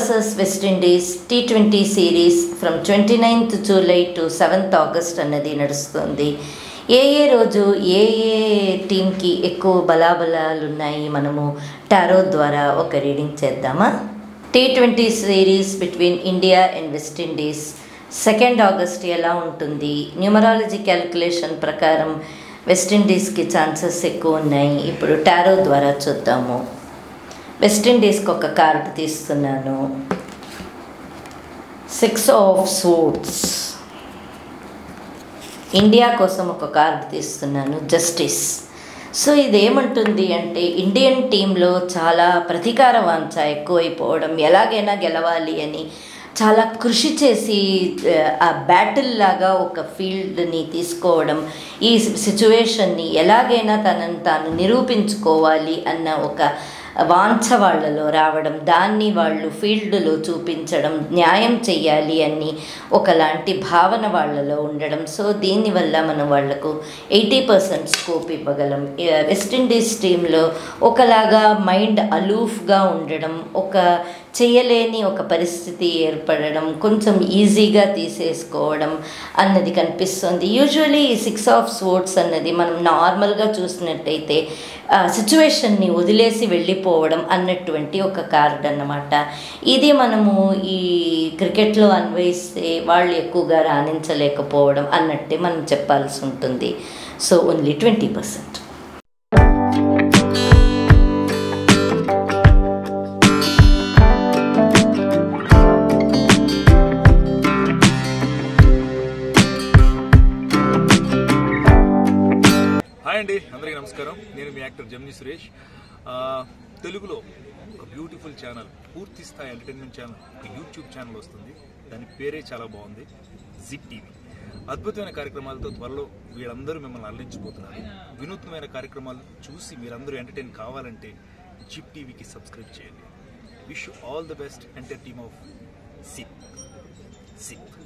versus West Indies T twenty series from twenty ninth July to seventh August అన్నది నడుస్తుంది ఏ ఏ రోజు ఏ ఏ టీంకి ఎక్కువ బలాబలాలు ఉన్నాయి మనము టారో ద్వారా ఒక రీడింగ్ చేద్దామా T twenty series between India and West Indies second August ఎలా ఉంటుంది న్యూమరాలజీ క్యాలిక్యులేషన్ ప్రకారం వెస్ట్ ఇండీస్కి ఛాన్సెస్ ఎక్కువ ఉన్నాయి ఇప్పుడు టారో ద్వారా చూద్దాము వెస్ట్ ఇండీస్కి ఒక కార్డు తీస్తున్నాను సిక్స్ ఆఫ్ సూట్స్ ఇండియా కోసం ఒక కార్డు తీస్తున్నాను జస్టిస్ సో ఇదేమంటుంది అంటే ఇండియన్ టీంలో చాలా ప్రతీకార వాంఛ ఎక్కువైపోవడం ఎలాగైనా గెలవాలి అని చాలా కృషి చేసి ఆ బ్యాటిల్ లాగా ఒక ఫీల్డ్ని తీసుకోవడం ఈ సిచ్యువేషన్ని ఎలాగైనా తనను తాను నిరూపించుకోవాలి అన్న ఒక వాంఛ వాళ్ళలో రావడం దాన్ని వాళ్ళు ఫీల్డ్లో చూపించడం న్యాయం చెయ్యాలి అని ఒకలాంటి భావన వాళ్ళలో ఉండడం సో దీనివల్ల మనం వాళ్లకు ఎయిటీ పర్సెంట్ స్కోప్ ఇవ్వగలం వెస్టిండీస్ టీంలో ఒకలాగా మైండ్ అలూఫ్గా ఉండడం ఒక చేయలేని ఒక పరిస్థితి ఏర్పడడం కొంచెం ఈజీగా తీసేసుకోవడం అన్నది కనిపిస్తుంది యూజువలీ ఈ సిక్స్ ఆఫ్ స్పోర్ట్స్ అన్నది మనం నార్మల్గా చూసినట్టయితే సిచ్యువేషన్ని వదిలేసి వెళ్ళిపోవడం అన్నటువంటి ఒక కార్డ్ అన్నమాట ఇది మనము ఈ క్రికెట్లో అన్వయిస్తే వాళ్ళు ఎక్కువగా రాణించలేకపోవడం అన్నట్టే మనం చెప్పాల్సి ఉంటుంది so only twenty percent hi అండి అందరికీ నమస్కారం నేను మీ యాక్టర్ జమ్ని సురేష్ ఆ, తెలుగులో ఒక బ్యూటిఫుల్ ఛానల్ పూర్తి స్థాయి ఎంటర్టైన్మెంట్ ఛానల్ ఒక యూట్యూబ్ ఛానల్ వస్తుంది దాని పేరే చాలా బాగుంది జిట్ టీవీ అద్భుతమైన కార్యక్రమాలతో త్వరలో వీళ్ళందరూ మిమ్మల్ని అల్లించిపోతున్నారు వినూత్నమైన కార్యక్రమాలు చూసి మీరందరూ ఎంటర్టైన్ కావాలంటే జిప్ టీవీకి సబ్స్క్రైబ్ చేయండి wish all the best enter team of sip SIP